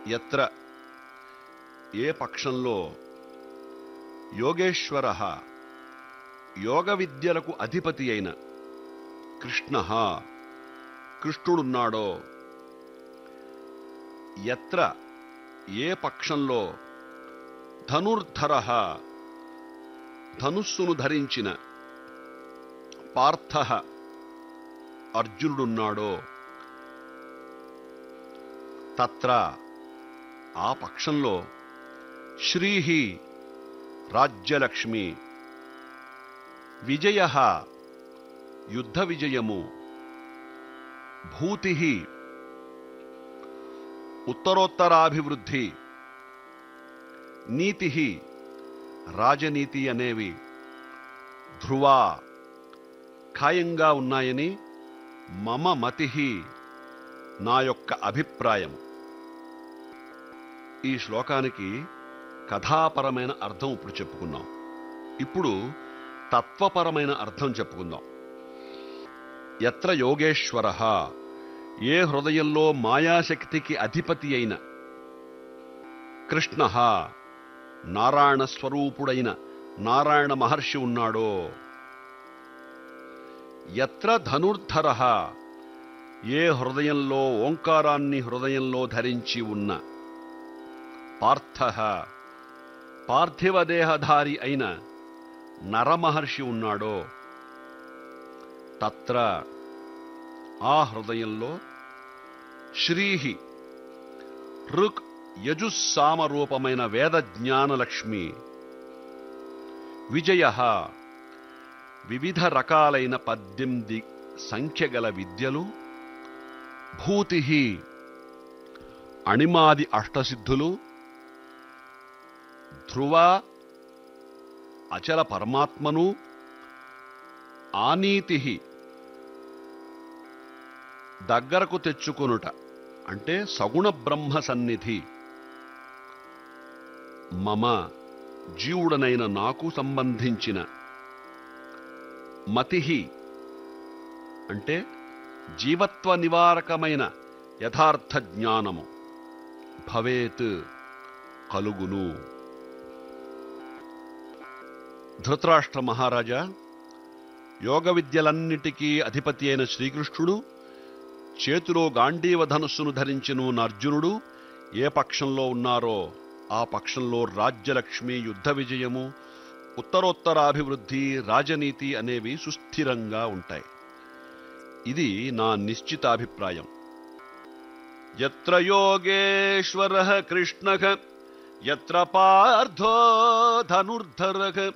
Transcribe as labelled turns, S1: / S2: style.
S1: ఎత్ర ఏ పక్షంలో యోగేశ్వర యోగ విద్యలకు అధిపతి అయిన కృష్ణ కృష్ణుడున్నాడో ఎత్ర ఏ పక్షంలో ధనుర్ధర ధనుస్సును ధరించిన పార్థ అర్జునుడున్నాడో తత్ర ఆ పక్షంలో శ్రీహి రాజ్యలక్ష్మి విజయ యుద్ధ విజయము భూతి ఉత్తరోత్తరాభివృద్ధి నీతి రాజనీతి అనేవి ధ్రువా ఖాయంగా ఉన్నాయని మమ మతి నా యొక్క అభిప్రాయం ఈ శ్లోకానికి కథాపరమైన అర్థం ఇప్పుడు చెప్పుకున్నాం ఇప్పుడు తత్వపరమైన అర్థం చెప్పుకుందాం ఎత్ర యోగేశ్వర ఏ హృదయంలో మాయాశక్తికి అధిపతి అయిన కృష్ణ నారాయణ స్వరూపుడైన నారాయణ మహర్షి ఉన్నాడో ఎత్ర ధనుర్ధర ఏ హృదయంలో ఓంకారాన్ని హృదయంలో ధరించి ఉన్న పార్థ పార్థివదేహధారి అయిన నరమహర్షి ఉన్నాడో తత్ర ఆ హృదయంలో శ్రీహి ఋక్ యజుస్సామరూపమైన వేద జ్ఞానలక్ష్మి విజయ వివిధ రకాలైన పద్దెనిమిది సంఖ్యగల విద్యలు భూతి అణిమాది అష్టసిద్ధులు ధ్రువ అచల పరమాత్మను ఆనీతి దగ్గరకు తెచ్చుకొనుట అంటే సగుణ బ్రహ్మ సన్నిధి మమ జీవుడనైన నాకు సంబంధించిన మతి అంటే జీవత్వ నివారకమైన యథార్థ జ్ఞానము భవేత్ కలుగును ధృతరాష్ట్ర మహారాజా యోగ విద్యలన్నిటికీ అధిపతి అయిన శ్రీకృష్ణుడు చేతిలో గాంధీవ ధనుస్సును ధరించిన అర్జునుడు ఏ పక్షంలో ఉన్నారో ఆ పక్షంలో రాజ్యలక్ష్మి యుద్ధ విజయము ఉత్తరోత్తరాభివృద్ధి రాజనీతి అనేవి సుస్థిరంగా ఉంటాయి ఇది నా నిశ్చితాభిప్రాయం ఎత్ర యోగేశ్వర కృష్ణ ఎత్ర పార్థో ధనుర్ధర